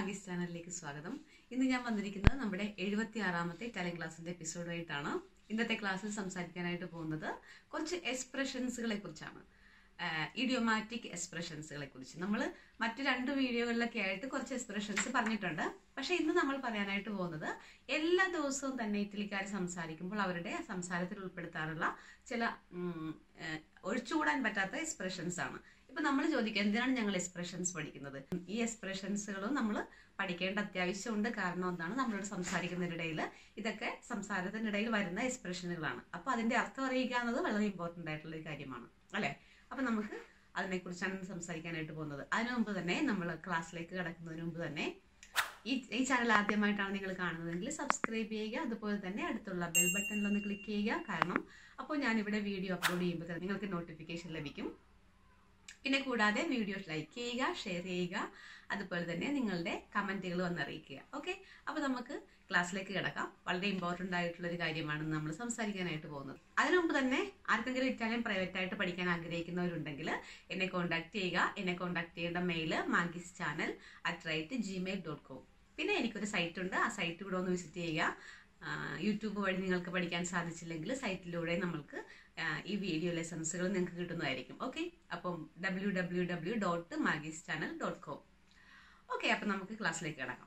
മാഗീസ് ചാനലിലേക്ക് സ്വാഗതം ഇന്ന് ഞാൻ വന്നിരിക്കുന്നത് നമ്മുടെ എഴുപത്തി ആറാമത്തെ ടാലന്റ് ക്ലാസ്സിന്റെ എപ്പിസോഡായിട്ടാണ് ഇന്നത്തെ ക്ലാസ്സിൽ സംസാരിക്കാനായിട്ട് പോകുന്നത് കുറച്ച് എക്സ്പ്രഷൻസുകളെ കുറിച്ചാണ് ഇഡിയോമാറ്റിക് എക്സ്പ്രഷൻസുകളെ കുറിച്ച് നമ്മൾ മറ്റു രണ്ട് വീഡിയോകളിലൊക്കെ ആയിട്ട് കുറച്ച് എക്സ്പ്രഷൻസ് പറഞ്ഞിട്ടുണ്ട് പക്ഷെ ഇന്ന് നമ്മൾ പറയാനായിട്ട് പോകുന്നത് എല്ലാ ദിവസവും തന്നെ ഇറ്റലിക്കാർ സംസാരിക്കുമ്പോൾ അവരുടെ സംസാരത്തിൽ ഉൾപ്പെടുത്താറുള്ള ചില ഉം, ഏഹ്, ഒഴിച്ചുകൂടാൻ പറ്റാത്ത എക്സ്പ്രഷൻസ് ആണ് ഇപ്പൊ നമ്മൾ ചോദിക്കുക എന്തിനാണ് ഞങ്ങൾ എക്സ്പ്രഷൻസ് പഠിക്കുന്നത് ഈ എക്സ്പ്രഷൻസുകളും നമ്മൾ പഠിക്കേണ്ട അത്യാവശ്യമുണ്ട് കാരണം എന്താണ് നമ്മളോട് സംസാരിക്കുന്നതിനിടയിൽ ഇതൊക്കെ സംസാരത്തിനിടയിൽ വരുന്ന എക്സ്പ്രഷനുകളാണ് അപ്പൊ അതിന്റെ അർത്ഥം അറിയുക എന്നത് വളരെ ഇമ്പോർട്ടന്റ് ആയിട്ടുള്ള ഒരു കാര്യമാണ് അല്ലെ അപ്പൊ നമുക്ക് അതിനെക്കുറിച്ചാണ് ഇന്ന് സംസാരിക്കാനായിട്ട് പോകുന്നത് അതിനു മുമ്പ് തന്നെ നമ്മൾ ക്ലാസ്സിലേക്ക് കടക്കുന്നതിന് മുമ്പ് തന്നെ ഈ ഈ ചാനൽ ആദ്യമായിട്ടാണ് നിങ്ങൾ കാണുന്നതെങ്കിൽ സബ്സ്ക്രൈബ് ചെയ്യുക അതുപോലെ തന്നെ അടുത്തുള്ള ബെൽ ബട്ടണിൽ ഒന്ന് ക്ലിക്ക് ചെയ്യുക കാരണം അപ്പോൾ ഞാനിവിടെ വീഡിയോ അപ്ലോഡ് ചെയ്യുമ്പോൾ തന്നെ നിങ്ങൾക്ക് നോട്ടിഫിക്കേഷൻ ലഭിക്കും പിന്നെ കൂടാതെ വീഡിയോ ലൈക്ക് ചെയ്യുക ഷെയർ ചെയ്യുക അതുപോലെ തന്നെ നിങ്ങളുടെ കമന്റുകൾ വന്ന് അറിയിക്കുക ഓക്കെ അപ്പോൾ നമുക്ക് ക്ലാസ്സിലേക്ക് കിടക്കാം വളരെ ഇമ്പോർട്ടൻ്റ് ആയിട്ടുള്ള ഒരു കാര്യമാണ് നമ്മൾ സംസാരിക്കാനായിട്ട് പോകുന്നത് അതിനു മുമ്പ് തന്നെ ആർക്കെങ്കിലും ഇറ്റാലിയൻ പ്രൈവറ്റ് ആയിട്ട് പഠിക്കാൻ ആഗ്രഹിക്കുന്നവരുണ്ടെങ്കിൽ എന്നെ കോൺടാക്ട് ചെയ്യുക എന്നെ കോൺടാക്ട് ചെയ്യേണ്ട mail Maggie's channel at rate Gmail dot com പിന്നെ എനിക്കൊരു സൈറ്റ് ഉണ്ട് ആ സൈറ്റ് കൂടെ ഒന്ന് വിസിറ്റ് ചെയ്യുക ആ, യൂട്യൂബ് വഴി നിങ്ങൾക്ക് പഠിക്കാൻ സാധിച്ചില്ലെങ്കിൽ സൈറ്റിലൂടെ നമ്മൾക്ക് ആ, ഈ വീഡിയോ ലെസൺസുകൾ നിങ്ങൾക്ക് കിട്ടുന്നതായിരിക്കും ഓക്കെ അപ്പം W W W dot Maggie's channel dot com okay അപ്പം നമുക്ക് ക്ലാസ്സിലേക്ക് കിടക്കാം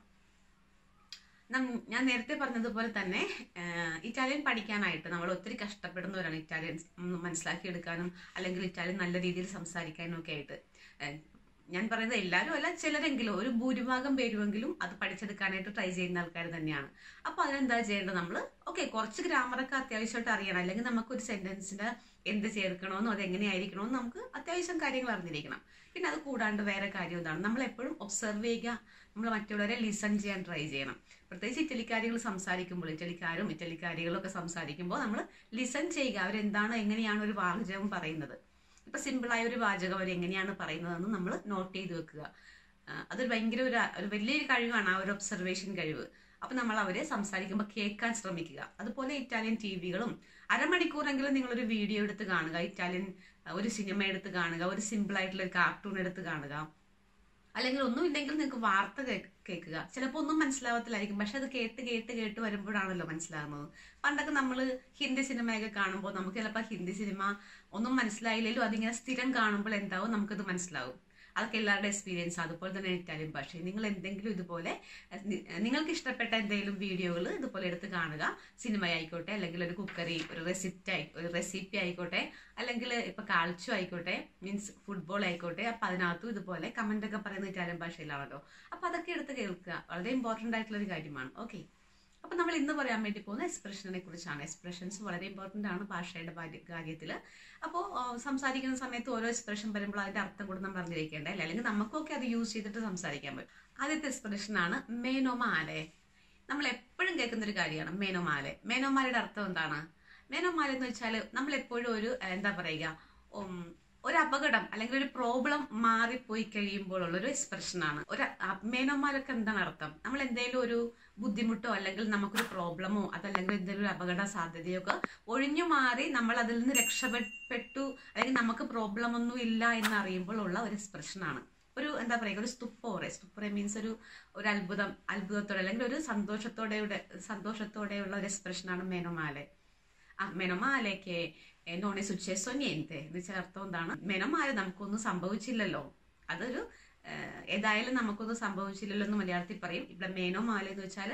നം- ഞാൻ നേരത്തെ പറഞ്ഞതുപോലെ തന്നെ ആ, ഇറ്റാലിയൻ പഠിക്കാനായിട്ട് നമ്മൾ ഒത്തിരി കഷ്ടപ്പെടുന്നവരാണ് ഇറ്റാലിയൻ ഉം, മനസ്സിലാക്കിയെടുക്കാനും അല്ലെങ്കിൽ ഇറ്റാലിയൻ നല്ല രീതിയിൽ സംസാരിക്കാനും ഒക്കെ ആയിട്ട് ആ, ഞാൻ പറയുന്നത് എല്ലാവരും അല്ല ചിലരെങ്കിലും ഒരു ഭൂരിഭാഗം പേരുമെങ്കിലും അത് പഠിച്ചെടുക്കാനായിട്ട് ട്രൈ ചെയ്യുന്ന ആൾക്കാർ തന്നെയാണ് അപ്പൊ അതിനെന്താ ചെയ്യേണ്ടത് നമ്മൾ ഓക്കെ കുറച്ച് ഗ്രാമറൊക്കെ അത്യാവശ്യമായിട്ട് അറിയണം അല്ലെങ്കിൽ നമുക്കൊരു സെന്റൻസിന്റെ എന്ത് ചേർക്കണമെന്നോ അത് എങ്ങനെയായിരിക്കണമെന്ന് നമുക്ക് അത്യാവശ്യം കാര്യങ്ങൾ അറിഞ്ഞിരിക്കണം പിന്നെ അത് കൂടാണ്ട് വേറെ കാര്യം ഇതാണ് നമ്മൾ എപ്പോഴും ഒബ്സർവ് ചെയ്യുക നമ്മൾ മറ്റുള്ളവരെ ലിസൺ ചെയ്യാൻ ട്രൈ ചെയ്യണം പ്രത്യേകിച്ച് ഇറ്റലിക്കാരികൾ സംസാരിക്കുമ്പോൾ ഇറ്റലിക്കാരും ഇറ്റലിക്കാരികളും ഒക്കെ സംസാരിക്കുമ്പോൾ നമ്മൾ ലിസൺ ചെയ്യുക അവരെന്താണ് എങ്ങനെയാണ് ഒരു വാചകം പറയുന്നത് ഇപ്പൊ സിമ്പിളായ ഒരു വാചകം അവർ എങ്ങനെയാണ് പറയുന്നതെന്ന് നമ്മൾ നോട്ട് ചെയ്ത് വെക്കുക ആ, അതൊരു ഭയങ്കര ഒരു ഒരു വലിയൊരു കഴിവാണ് ആ ഒരു ഒബ്സർവേഷൻ കഴിവ് അപ്പൊ നമ്മൾ അവരെ സംസാരിക്കുമ്പോൾ കേൾക്കാൻ ശ്രമിക്കുക അതുപോലെ ഇറ്റാലിയൻ ടി വികളും അരമണിക്കൂറെങ്കിലും നിങ്ങളൊരു വീഡിയോ എടുത്ത് കാണുക ഇറ്റാലിയൻ ആ, ഒരു സിനിമ എടുത്ത് കാണുക ഒരു സിമ്പിൾ ആയിട്ടുള്ള ഒരു കാർട്ടൂൺ എടുത്ത് കാണുക അല്ലെങ്കിൽ ഒന്നുമില്ലെങ്കിൽ നിങ്ങൾക്ക് വാർത്ത കേ- കേൾക്കുക ചിലപ്പോൾ ഒന്നും മനസ്സിലാവത്തില്ലായിരിക്കും പക്ഷെ അത് കേട്ട് കേട്ട് കേട്ട് വരുമ്പോഴാണല്ലോ മനസ്സിലാകുന്നത് പണ്ടൊക്കെ നമ്മൾ ഹിന്ദി സിനിമയൊക്കെ കാണുമ്പോൾ നമുക്ക് ചിലപ്പോൾ ഹിന്ദി സിനിമ ഒന്നും മനസ്സിലായില്ലെങ്കിലും അതിങ്ങനെ സ്ഥിരം കാണുമ്പോൾ എന്താവും നമുക്കത് മനസ്സിലാവും അതൊക്കെ എല്ലാവരുടെ എക്സ്പീരിയൻസ് അതുപോലെ തന്നെ ഇറ്റാലിയൻ ഭാഷ നിങ്ങൾ എന്തെങ്കിലും ഇതുപോലെ അഹ് നി- നിങ്ങൾക്ക് ഇഷ്ടപ്പെട്ട എന്തെങ്കിലും വീഡിയോകൾ ഇതുപോലെ എടുത്ത് കാണുക സിനിമ ആയിക്കോട്ടെ അല്ലെങ്കിൽ ഒരു കുക്കറി ഒരു റെസിപ്റ്റ് ആയി ഒരു റെസിപ്പി ആയിക്കോട്ടെ അല്ലെങ്കിൽ ഇപ്പൊ കാൽച്ചു ആയിക്കോട്ടെ മീൻസ് ഫുട്ബോൾ ആയിക്കോട്ടെ അപ്പൊ അതിനകത്തും ഇതുപോലെ കമന്റ് ഒക്കെ പറയുന്നത് ഇറ്റാലിയൻ ഭാഷയിലാണല്ലോ അപ്പൊ അതൊക്കെ എടുത്ത് കേൾക്കുക വളരെ ഇമ്പോർട്ടന്റ് ആയിട്ടുള്ള ഒരു കാര്യമാണ് ഓക്കെ അപ്പൊ നമ്മൾ ഇന്ന് പറയാൻ വേണ്ടി പോകുന്ന എക്സ്പ്രഷനെ കുറിച്ചാണ് എക്സ്പ്രഷൻസ് വളരെ ഇമ്പോർട്ടന്റ് ആണ് ഭാഷയുടെ കാര്യത്തിൽ അപ്പോൾ സംസാരിക്കുന്ന സമയത്ത് ഓരോ എക്സ്പ്രഷൻ വരുമ്പോൾ അതിന്റെ അർത്ഥം കൂടെ നമ്മൾ അറിഞ്ഞിരിക്കേണ്ടത് അല്ലേ അല്ലെങ്കിൽ നമുക്കൊക്കെ അത് യൂസ് ചെയ്തിട്ട് സംസാരിക്കാൻ പറ്റും ആദ്യത്തെ എക്സ്പ്രഷൻ ആണ് മേനോമാലെ നമ്മൾ എപ്പോഴും കേൾക്കുന്ന ഒരു കാര്യമാണ് മേനോമാലെ മേനോമാലയുടെ അർത്ഥം എന്താണ് മേനോമാല എന്ന് വെച്ചാൽ നമ്മൾ എപ്പോഴും ഒരു ഏഹ്, എന്താ പറയുക ഉം, ഒരു അപകടം അല്ലെങ്കിൽ ഒരു പ്രോബ്ലം മാറിപ്പോയി കഴിയുമ്പോഴുള്ള ഒരു എക്സ്പ്രഷൻ ആണ് ഒരു അ- മേനോമാലൊക്കെ എന്താണ് അർത്ഥം നമ്മൾ എന്തെങ്കിലും ഒരു ബുദ്ധിമുട്ടോ അല്ലെങ്കിൽ നമുക്കൊരു പ്രോബ്ലമോ അതല്ലെങ്കിൽ എന്തെങ്കിലും ഒരു അപകട സാധ്യതയോ ഒക്കെ ഒഴിഞ്ഞു മാറി നമ്മൾ അതിൽ നിന്ന് രക്ഷപ്പെട്ടു അല്ലെങ്കിൽ നമുക്ക് പ്രോബ്ലം ഒന്നും ഇല്ല എന്ന് അറിയുമ്പോൾ ഉള്ള ഒരു എക്സ്പ്രഷൻ ആണ് ഒരു എന്താ പറയുക ഒരു സ്തുപ്പോറെ സ്തുപ്പോറെ മീൻസ് ഒരു ഒരു അത്ഭുതം അത്ഭുതത്തോടെ അല്ലെങ്കിൽ ഒരു സന്തോഷത്തോടെ സന്തോഷത്തോടെയുള്ള ഒരു എക്സ്പ്രഷൻ ആണ് മേനോമാലെ ആ മെനോമാലേക്ക് നോണെ സുച്ചേസോ നിയന്തെ എന്ന് വെച്ചാൽ അർത്ഥം എന്താണ് മെനോമാല നമുക്കൊന്നും സംഭവിച്ചില്ലല്ലോ അതൊരു ഏഹ്, ഏതായാലും നമുക്കൊന്നും സംഭവിച്ചില്ലല്ലോ എന്ന് മലയാളത്തിൽ പറയും ഇവിടെ മേനോമാല എന്ന് വെച്ചാൽ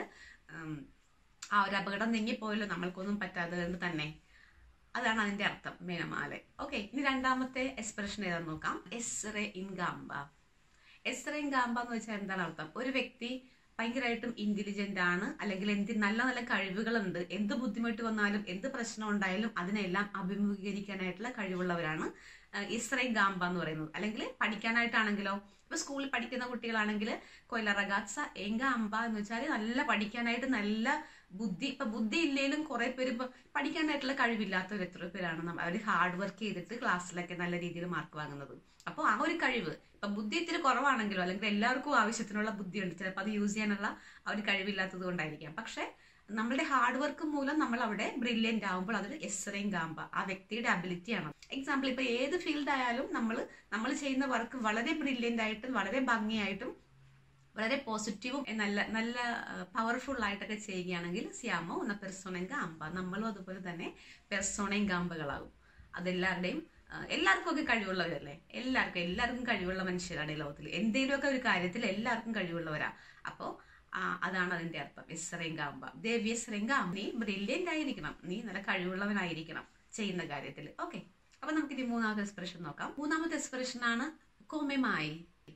ആ ഒരു അപകടം നീങ്ങിപ്പോയല്ലോ നമ്മൾക്കൊന്നും പറ്റാതെ കൊണ്ട് തന്നെ അതാണ് അതിന്റെ അർത്ഥം മേനമാല ഓക്കെ ഇനി രണ്ടാമത്തെ എക്സ്പ്രഷൻ ഏതാന്ന് നോക്കാം എസ്റെ ഇൻ ഗാംബ എസ്റെ ഇൻ ഗാംബ എന്ന് വെച്ചാൽ എന്താണ് അർത്ഥം ഒരു വ്യക്തി ഭയങ്കരമായിട്ടും ഇന്റലിജന്റ് ആണ് അല്ലെങ്കിൽ എന്ത് നല്ല നല്ല കഴിവുകളുണ്ട് എന്ത് ബുദ്ധിമുട്ട് വന്നാലും എന്ത് പ്രശ്നം ഉണ്ടായാലും അതിനെല്ലാം അഭിമുഖീകരിക്കാനായിട്ടുള്ള കഴിവുള്ളവരാണ് ഇസ്രൈ ഗാംബ എന്ന് പറയുന്നത് അല്ലെങ്കിൽ പഠിക്കാനായിട്ടാണെങ്കിലോ ഇപ്പൊ സ്കൂളിൽ പഠിക്കുന്ന കുട്ടികളാണെങ്കിൽ കൊല്ല റഗാത്സ എങ്ക അമ്പ എന്ന് വെച്ചാൽ നല്ല പഠിക്കാനായിട്ട് നല്ല ബുദ്ധി ഇപ്പൊ ബുദ്ധി ഇല്ലെങ്കിലും കുറെ പേര് ഇപ്പൊ പഠിക്കാനായിട്ടുള്ള കഴിവില്ലാത്തവർ എത്ര പേരാണ് നമ്മ- അവര് ഹാർഡ് വർക്ക് ചെയ്തിട്ട് ക്ലാസ്സിലൊക്കെ നല്ല രീതിയിൽ മാർക്ക് വാങ്ങുന്നത് അപ്പോൾ ആ ഒരു കഴിവ് ഇപ്പൊ ബുദ്ധി ഇത്തിരി കുറവാണെങ്കിലോ അല്ലെങ്കിൽ എല്ലാവർക്കും ആവശ്യത്തിനുള്ള ബുദ്ധിയുണ്ട് ചിലപ്പോൾ അത് യൂസ് ചെയ്യാനുള്ള ആ ഒരു കഴിവില്ലാത്തത് കൊണ്ടായിരിക്കാം പക്ഷെ നമ്മളുടെ ഹാർഡ് വർക്ക് മൂലം നമ്മൾ അവിടെ ബ്രില്യൻ്റ് ആകുമ്പോൾ അതൊരു എസ്റയും ഗാമ്പ ആ വ്യക്തിയുടെ അബിലിറ്റി ആണ് എക്സാമ്പിൾ ഇപ്പൊ ഏത് ഫീൽഡ് ആയാലും നമ്മൾ നമ്മൾ ചെയ്യുന്ന വർക്ക് വളരെ ബ്രില്യൻ്റ് ആയിട്ടും വളരെ ഭംഗിയായിട്ടും വളരെ പോസിറ്റീവും നല്ല നല്ല പവർഫുൾ ആയിട്ടൊക്കെ ചെയ്യുകയാണെങ്കിൽ സിയാമോ una persona en gamba നമ്മളും അതുപോലെ തന്നെ പെർസോണയും ഗാമ്പകളാകും അതെല്ലാവരുടെയും ആ, എല്ലാവർക്കും ഒക്കെ കഴിവുള്ളവരല്ലേ എല്ലാവർക്കും എല്ലാവർക്കും കഴിവുള്ള മനുഷ്യരാണ് ഈ ലോകത്തിൽ എന്തെങ്കിലുമൊക്കെ ഒരു കാര്യത്തിൽ എല്ലാവർക്കും കഴിവുള്ളവരാ അപ്പോ ആ, അതാണ് അതിന്റെ അർത്ഥം എസ്രംഗാമ്പ ദേവി എസ്രംഗാം നീ ബ്രില്യൻ്റ് ആയിരിക്കണം നീ നല്ല കഴിവുള്ളവനായിരിക്കണം ചെയ്യുന്ന കാര്യത്തിൽ ഓക്കെ അപ്പൊ നമുക്ക് ഇനി മൂന്നാമത്തെ എക്സ്പ്രഷൻ നോക്കാം മൂന്നാമത്തെ എക്സ്പ്രഷൻ ആണ് കോമ്യമായി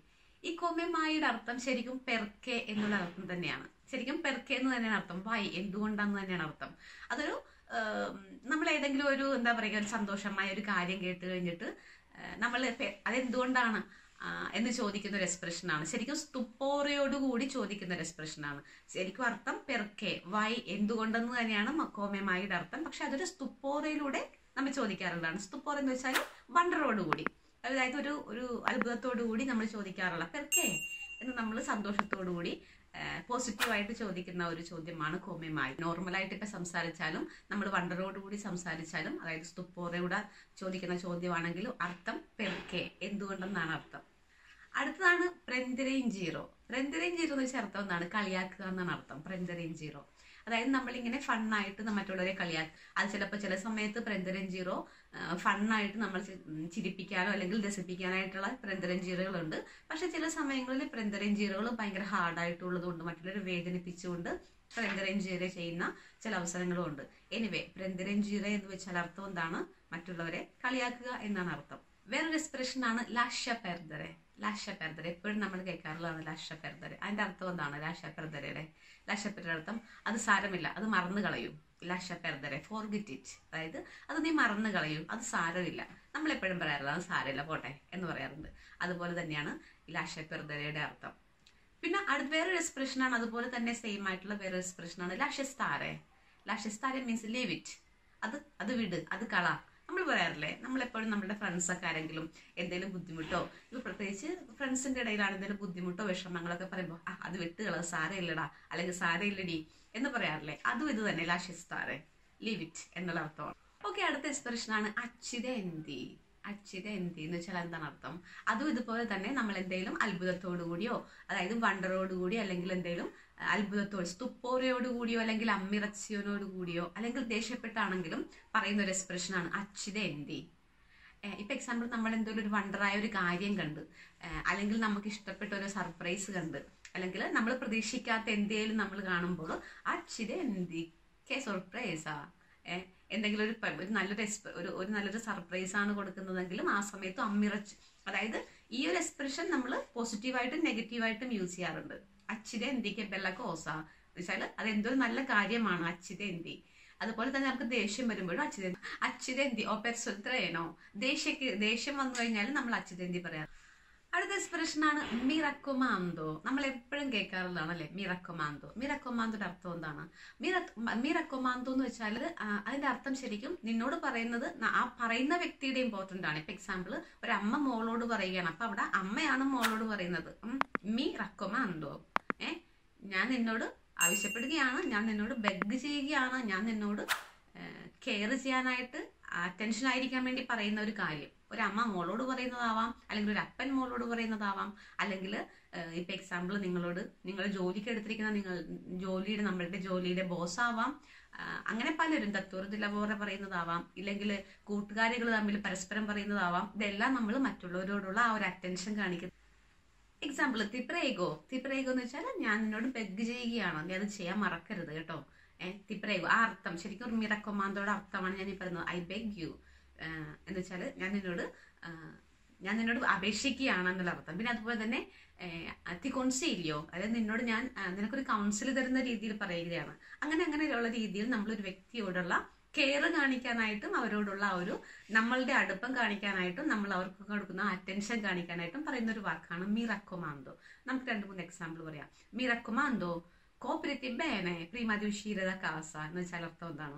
ഈ കൊമ്യമായിയുടെ അർത്ഥം ശരിക്കും പെർക്കെ എന്നുള്ള അർത്ഥം തന്നെയാണ് ശരിക്കും പെർക്കെ എന്ന് തന്നെയാണ് അർത്ഥം വൈ എന്തുകൊണ്ടാന്ന് തന്നെയാണ് അർത്ഥം അതൊരു ആം, നമ്മൾ ഏതെങ്കിലും ഒരു എന്താ പറയുക ഒരു സന്തോഷമായ ഒരു കാര്യം കേട്ട് കഴിഞ്ഞിട്ട് നമ്മൾ അതെന്തുകൊണ്ടാണ് ആ, എന്ന് ചോദിക്കുന്ന ഒരു എക്സ്പ്രഷൻ ആണ് ശരിക്കും സ്തുപ്പോറയോട് കൂടി ചോദിക്കുന്ന ഒരു എക്സ്പ്രഷൻ ആണ് ശരിക്കും അർത്ഥം പെർക്കെ വൈ എന്തുകൊണ്ടെന്ന് തന്നെയാണ് കോമ്യമായിയുടെ അർത്ഥം പക്ഷെ അതൊരു സ്തുപ്പോറയിലൂടെ നമ്മൾ ചോദിക്കാറുള്ളതാണ് സ്തുപ്പോറ എന്ന് വെച്ചാൽ വണ്ടറോട് കൂടി അതായത് ഒരു ഒരു അത്ഭുതത്തോടു കൂടി നമ്മൾ ചോദിക്കാറുള്ള പെർക്കെ എന്ന് നമ്മൾ സന്തോഷത്തോടു കൂടി പോസിറ്റീവായിട്ട് ചോദിക്കുന്ന ഒരു ചോദ്യമാണ് കോമ്യമായി നോർമലായിട്ട് ഇപ്പൊ സംസാരിച്ചാലും നമ്മൾ വണ്ടറോട് കൂടി സംസാരിച്ചാലും അതായത് സ്തുപ്പോറയുടെ ചോദിക്കുന്ന ചോദ്യമാണെങ്കിലും അർത്ഥം പെർക്കെ എന്തുകൊണ്ടെന്നാണ് അർത്ഥം അടുത്തതാണ് പ്രന്തരയും ജീറോ പ്രന്തരയും ജീറോ എന്ന് വെച്ചാൽ അർത്ഥം എന്താണ് കളിയാക്കുക എന്നാണ് അർത്ഥം പ്രന്തരയും ജീറോ അതായത് നമ്മളിങ്ങനെ ഫണ്ണായിട്ട് മറ്റുള്ളവരെ കളിയാക്കുക അത് ചിലപ്പോൾ ചില സമയത്ത് പ്രന്തരൻ ജീറോ ഫണ്ണായിട്ട് നമ്മൾ ചി- ഉം ചിരിപ്പിക്കാനോ അല്ലെങ്കിൽ രസിപ്പിക്കാനായിട്ടുള്ള പ്രന്തരൻ ജീറോകളുണ്ട് പക്ഷെ ചില സമയങ്ങളിൽ പ്രന്തരൻ ജീറോകൾ ഭയങ്കര ഹാർഡായിട്ടുള്ളത് കൊണ്ട് മറ്റുള്ളവരെ വേദനിപ്പിച്ചുകൊണ്ട് പ്രന്തരൻ ജീറ ചെയ്യുന്ന ചില അവസരങ്ങളും ഉണ്ട് എനിവേ പ്രന്തരൻ ജീറ എന്ന് വെച്ചാൽ അർത്ഥം എന്താണ് മറ്റുള്ളവരെ കളിയാക്കുക എന്നാണ് അർത്ഥം വേറൊരു എക്സ്പ്രഷൻ ആണ് ലാഷ പെർദരെ ലാഷ പെർദരെ എപ്പോഴും നമ്മൾ കേൾക്കാറുള്ളതാണ് ലാഷ പെർദരെ അതിന്റെ അർത്ഥം എന്താണ് ലാഷ പെർദരയുടെ ലാഷ പെർദരെ അർത്ഥം അത് സാരമില്ല അത് മറന്നു കളയും ലാഷ പെർദരെ ഫോർഗിറ്റ് ഇറ്റ് അതായത് അത് നീ മറന്നു കളയും അത് സാരമില്ല നമ്മൾ എപ്പോഴും പറയാറുള്ളത് അത് സാരമില്ല പോട്ടെ എന്ന് പറയാറുണ്ട് അതുപോലെ തന്നെയാണ് ലാഷ പെർദരയുടെ അർത്ഥം പിന്നെ അടുത്ത വേറൊരു എക്സ്പ്രഷൻ ആണ് അതുപോലെ തന്നെ സെയിം ആയിട്ടുള്ള വേറൊരു എക്സ്പ്രഷൻ ആണ് ലാഷസ്താരെ ലാഷസ്താരെ മീൻസ് ലേവ് ഇറ്റ് അത് അത് വിട് അത് കള നമ്മൾ പറയാറില്ലേ നമ്മളെപ്പോഴും നമ്മുടെ ഫ്രണ്ട്സ് ഒക്കെ ആരെങ്കിലും എന്തെങ്കിലും ബുദ്ധിമുട്ടോ ഇപ്പൊ പ്രത്യേകിച്ച് ഫ്രണ്ട്സിന്റെ ഇടയിലാണ് എന്തെങ്കിലും ബുദ്ധിമുട്ടോ വിഷമങ്ങളൊക്കെ പറയുമ്പോൾ ആ അത് വിട്ട് കള സാരയില്ലടാ അല്ലെങ്കിൽ സാരയില്ലടി എന്ന് പറയാറില്ലേ അതും ഇത് തന്നെ ലാഷസ്താരെ ലീവ് ഇറ്റ് എന്നുള്ള അർത്ഥമാണ് ഓക്കെ അടുത്ത എക്സ്പ്രഷൻ ആണ് അച്ചിത എന്തി അച്ചിത എന്തി എന്ന് വെച്ചാൽ എന്താണ് അർത്ഥം അതും ഇതുപോലെ തന്നെ നമ്മൾ എന്തെങ്കിലും അത്ഭുതത്തോടു കൂടിയോ അതായത് വണ്ടറോട് കൂടിയോ അല്ലെങ്കിൽ എന്തെങ്കിലും അത്ഭുതത്തോട് സ്തുപ്പോരയോട് കൂടിയോ അല്ലെങ്കിൽ അമ്മിറച്ചിയോനോട് കൂടിയോ അല്ലെങ്കിൽ ദേഷ്യപ്പെട്ടാണെങ്കിലും പറയുന്ന ഒരു എക്സ്പ്രഷൻ ആണ് അച്ചിത എന്തി ഏഹ് ഇപ്പൊ എക്സാമ്പിൾ നമ്മൾ എന്തെങ്കിലും ഒരു വണ്ടറായ ഒരു കാര്യം കണ്ട് ഏഹ് അല്ലെങ്കിൽ നമുക്ക് ഇഷ്ടപ്പെട്ട ഒരു സർപ്രൈസ് കണ്ട് അല്ലെങ്കിൽ നമ്മൾ പ്രതീക്ഷിക്കാത്ത എന്തേലും നമ്മൾ കാണുമ്പോൾ അച്ചിത എന്തി കെ സർപ്രൈസാ ഏഹ് എന്തെങ്കിലും ഒരു പ- ഒരു നല്ലൊരു എക്സ്പ- ഒരു ഒരു നല്ലൊരു സർപ്രൈസ് ആണ് കൊടുക്കുന്നതെങ്കിലും ആ സമയത്ത് അമ്മിറച്ച് അതായത് ഈ ഒരു എക്സ്പ്രഷൻ നമ്മൾ പോസിറ്റീവായിട്ടും നെഗറ്റീവായിട്ടും യൂസ് ചെയ്യാറുണ്ട് അച്ചിത എന്തിക്ക് ബെല്ല കോസ വെച്ചാൽ അത് എന്തോ ഒരു നല്ല കാര്യമാണ് അച്ചിത എന്തി അതുപോലെ തന്നെ നമുക്ക് ദേഷ്യം വരുമ്പോഴും അച്ചിത അച്ചിതന്തി ഓ പെർസുത്രേനോ ദേഷ്യക്ക് ദേഷ്യം വന്നു കഴിഞ്ഞാൽ നമ്മൾ അച്ചിതന്തി പറയാം അടുത്ത എക്സ്പ്രഷൻ ആണ് മിറക്കൊമാന്തോ നമ്മൾ എപ്പോഴും കേൾക്കാറുള്ളതാണ് അല്ലെ മിറക്കൊമാന്തോ മിറക്കൊമാന്തോയുടെ അർത്ഥം എന്താണ് മിറ മിറക്കൊമാന്തോ എന്ന് വെച്ചാൽ അതിന്റെ അർത്ഥം ശരിക്കും നിന്നോട് പറയുന്നത് ന- ആ പറയുന്ന വ്യക്തിയുടെ ഇമ്പോർട്ടന്റ് ആണ് ഇപ്പൊ എക്സാമ്പിൾ ഒരു അമ്മ മോളോട് പറയുകയാണ് അപ്പൊ അവിടെ അമ്മയാണ് മോളോട് പറയുന്നത് ഉം, മി റക്കൊമാന്തോ ഏ ഞാൻ നിന്നോട് ആവശ്യപ്പെടുകയാണ് ഞാൻ നിന്നോട് ബെഗ് ചെയ്യുകയാണ് ഞാൻ നിന്നോട് കെയർ ചെയ്യാനായിട്ട് അറ്റൻഷൻ ആയിരിക്കാൻ വേണ്ടി പറയുന്ന ഒരു കാര്യം ഒരു അമ്മ മോളോട് പറയുന്നതാവാം അല്ലെങ്കിൽ ഒരു അപ്പൻ മോളോട് പറയുന്നതാവാം അല്ലെങ്കിൽ ഇപ്പൊ എക്സാമ്പിൾ നിങ്ങളോട് നിങ്ങൾ ജോലിക്ക് എടുത്തിരിക്കുന്ന നിങ്ങൾ ജോലിയുടെ നമ്മളുടെ ജോലിയുടെ ബോസ് ആവാം ആ, അങ്ങനെ പലരും തത്വത്തിലപോലെ പറയുന്നതാവാം ഇല്ലെങ്കിൽ കൂട്ടുകാരികൾ തമ്മിൽ പരസ്പരം പറയുന്നതാവാം ഇതെല്ലാം നമ്മൾ മറ്റുള്ളവരോടുള്ള ആ ഒരു അറ്റൻഷൻ കാണിക്കുന്നത് എക്സാമ്പിൾ തിപ്രേഗോ തിപ്രേഗോ എന്ന് വെച്ചാൽ ഞാൻ നിന്നോട് ബെഗ് ചെയ്യുകയാണ് നീ അത് ചെയ്യാൻ മറക്കരുത് കേട്ടോ ഏഹ് തിപ്രേഗോ ആ അർത്ഥം ശരിക്കും ഒരു മിറക്കൊമാന്തോടെ അർത്ഥമാണ് ഞാൻ ഈ പറയുന്നത് ഐ ബെഗ് യു എന്ന് വെച്ചാൽ ഞാൻ നിന്നോട് ആ, ഞാൻ നിന്നോട് അപേക്ഷിക്കുകയാണ് എന്നുള്ള അർത്ഥം പിന്നെ അതുപോലെ തന്നെ അതി കൊൺസിലിയോ അതായത് നിന്നോട് ഞാൻ ആ, നിനക്കൊരു കൗൺസിൽ തരുന്ന രീതിയിൽ പറയുകയാണ് അങ്ങനെ അങ്ങനെയുള്ള രീതിയിൽ നമ്മളൊരു വ്യക്തിയോടുള്ള കെയർ കാണിക്കാനായിട്ടും അവരോടുള്ള ആ ഒരു നമ്മളുടെ അടുപ്പം കാണിക്കാനായിട്ടും നമ്മൾ അവർക്ക് കൊടുക്കുന്ന അറ്റൻഷൻ കാണിക്കാനായിട്ടും പറയുന്ന ഒരു വാക്കാണ് മിറക്കൊമാന്തോ നമുക്ക് രണ്ട് മൂന്ന് എക്സാമ്പിൾ പറയാം മിറക്കൊമാന്തോ കോപ്പറേറ്റി ബേനെ prima di uscire da casa എന്ന് വെച്ചാൽ അർത്ഥം എന്താണ്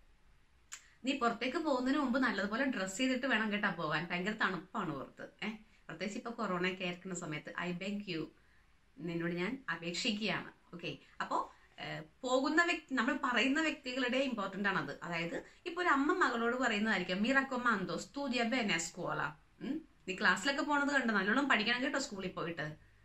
നീ പുറത്തേക്ക് പോകുന്നതിന് മുമ്പ് നല്ലതുപോലെ ഡ്രസ്സ് ചെയ്തിട്ട് വേണം കേട്ടാ പോവാൻ ഭയങ്കര തണുപ്പാണ് പുറത്ത് ഏഹ് പ്രത്യേകിച്ച് ഇപ്പൊ കൊറോണ ഒക്കെ ആയിരിക്കുന്ന സമയത്ത് ഐ ബെഗ് യു നിന്നോട് ഞാൻ അപേക്ഷിക്കുകയാണ് ഓക്കെ അപ്പോ ഏഹ്, പോകുന്ന വ്യക്തി നമ്മൾ പറയുന്ന വ്യക്തികളുടെ ഇമ്പോർട്ടന്റ് ആണ് അത് അതായത് ഇപ്പൊ ഒരു അമ്മ മകളോട് പറയുന്നതായിരിക്കും മിറക്കൊമാന്തോ സ്തൂഡിയ ബെനെ സ്കോള നീ ക്ലാസ്സിലൊക്കെ പോണത് കണ്ട് നല്ലോണം പഠിക്കണം കേട്ടോ സ്കൂളിൽ പോയിട്ട്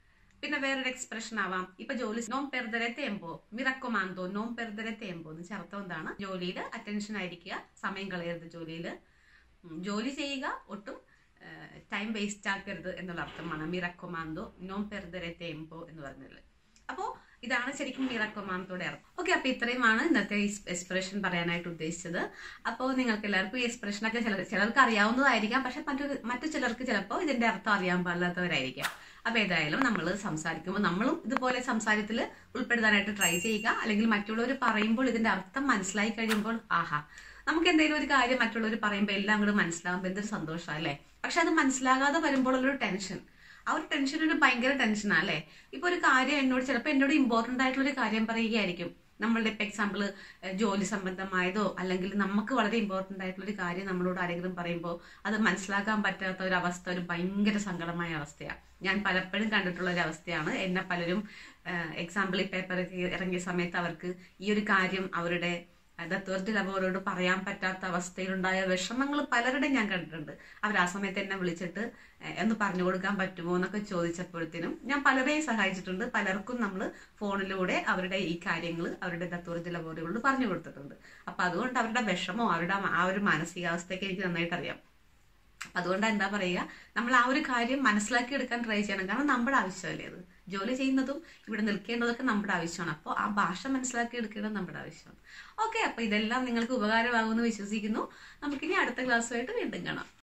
പിന്നെ വേറൊരു എക്സ്പ്രഷൻ ആവാം ഇപ്പൊ ജോലി നോം പെർദരെ തേമ്പോ മിറക്കൊമാന്തോ നോം പെർദരെ തേമ്പോ എന്ന് വെച്ചാൽ അർത്ഥം എന്താണ് ജോലിയിൽ അറ്റൻഷൻ ആയിരിക്കുക സമയം കളയരുത് ജോലിയിൽ ജോലി ചെയ്യുക ഒട്ടും ടൈം വേസ്റ്റ് ആക്കരുത് എന്നുള്ള അർത്ഥമാണ് മിറക്കൊമാന്തോ നോം പെർദരെ തേമ്പോ എന്ന് പറഞ്ഞത് അപ്പോൾ ഇതാണ് ശരിക്കും മിറക്കൊമാന്തോടെ അർത്ഥം ഓക്കെ അപ്പൊ ഇത്രയുമാണ് ഇന്നത്തെ എക്സ്പ്രഷൻ പറയാനായിട്ട് ഉദ്ദേശിച്ചത് അപ്പോൾ നിങ്ങൾക്ക് എല്ലാവർക്കും ഈ എക്സ്പ്രഷൻ ഒക്കെ ചില ചിലർക്ക് അറിയാവുന്നതായിരിക്കാം പക്ഷെ മറ്റു മറ്റു ചിലർക്ക് ചിലപ്പോൾ ഇതിന്റെ അർത്ഥം അറിയാൻ പാടില്ലാത്തവരായിരിക്കാം അപ്പൊ ഏതായാലും നമ്മൾ സംസാരിക്കുമ്പോൾ നമ്മളും ഇതുപോലെ സംസാരത്തിൽ ഉൾപ്പെടുത്താനായിട്ട് ട്രൈ ചെയ്യുക അല്ലെങ്കിൽ മറ്റുള്ളവർ പറയുമ്പോൾ ഇതിന്റെ അർത്ഥം മനസ്സിലായി കഴിയുമ്പോൾ ആഹാ നമുക്ക് എന്തെങ്കിലും ഒരു കാര്യം മറ്റുള്ളവർ പറയുമ്പോൾ എല്ലാം കൂടെ മനസ്സിലാകുമ്പോൾ എന്തൊരു സന്തോഷം അല്ലേ പക്ഷെ അത് മനസ്സിലാകാതെ വരുമ്പോൾ ഉള്ളൊരു ടെൻഷൻ ആ ഒരു ടെൻഷൻ ഒരു ഭയങ്കര ടെൻഷനാ അല്ലേ ഇപ്പൊ ഒരു കാര്യം എന്നോട് ചിലപ്പോൾ എന്നോട് ഇമ്പോർട്ടന്റ് ആയിട്ടുള്ള ഒരു കാര്യം പറയുകയായിരിക്കും നമ്മളുടെ ഇപ്പൊ എക്സാമ്പിൾ ജോലി സംബന്ധമായതോ അല്ലെങ്കിൽ നമുക്ക് വളരെ ഇമ്പോർട്ടന്റ് ആയിട്ടുള്ള ഒരു കാര്യം നമ്മളോട് ആരെങ്കിലും പറയുമ്പോൾ അത് മനസ്സിലാക്കാൻ പറ്റാത്ത ഒരു അവസ്ഥ ഒരു ഭയങ്കര സങ്കടമായ അവസ്ഥയാണ് ഞാൻ പലപ്പോഴും കണ്ടിട്ടുള്ള ഒരു അവസ്ഥയാണ് എന്നെ പലരും എക്സാമ്പിൾ ഈ പേപ്പർ ഇറങ്ങിയ സമയത്ത് അവർക്ക് ഈ ഒരു കാര്യം അവരുടെ ദത്തോർത്തിൽ അവരോട് പറയാൻ പറ്റാത്ത അവസ്ഥയിലുണ്ടായ വിഷമങ്ങൾ പലരുടെ ഞാൻ കണ്ടിട്ടുണ്ട് അവർ ആ സമയത്ത് എന്നെ വിളിച്ചിട്ട് എന്ന് പറഞ്ഞു കൊടുക്കാൻ പറ്റുമോ എന്നൊക്കെ ചോദിച്ചപ്പോഴത്തേനും ഞാൻ പലരെയും സഹായിച്ചിട്ടുണ്ട് പലർക്കും നമ്മൾ ഫോണിലൂടെ അവരുടെ ഈ കാര്യങ്ങൾ അവരുടെ ദത്തോർത്തിൽ അവരോട് പറഞ്ഞു കൊടുത്തിട്ടുണ്ട് അപ്പൊ അതുകൊണ്ട് അവരുടെ വിഷമോ അവരുടെ ആ ഒരു മാനസികാവസ്ഥയൊക്കെ എനിക്ക് നന്നായിട്ട് അറിയാം അതുകൊണ്ട് എന്താ പറയുക നമ്മൾ ആ ഒരു കാര്യം മനസ്സിലാക്കി എടുക്കാൻ ട്രൈ ചെയ്യണം കാരണം നമ്മുടെ ആവശ്യമല്ലേ അത് ജോലി ചെയ്യുന്നതും ഇവിടെ നിൽക്കേണ്ടതൊക്കെ നമ്മുടെ ആവശ്യമാണ് അപ്പോൾ ആ ഭാഷ മനസ്സിലാക്കി എടുക്കേണ്ടത് നമ്മുടെ ആവശ്യമാണ് ഓക്കെ അപ്പൊ ഇതെല്ലാം നിങ്ങൾക്ക് ഉപകാരമാകുമെന്ന് വിശ്വസിക്കുന്നു നമുക്കിനി അടുത്ത ക്ലാസ്സുമായിട്ട് വീണ്ടും കാണാം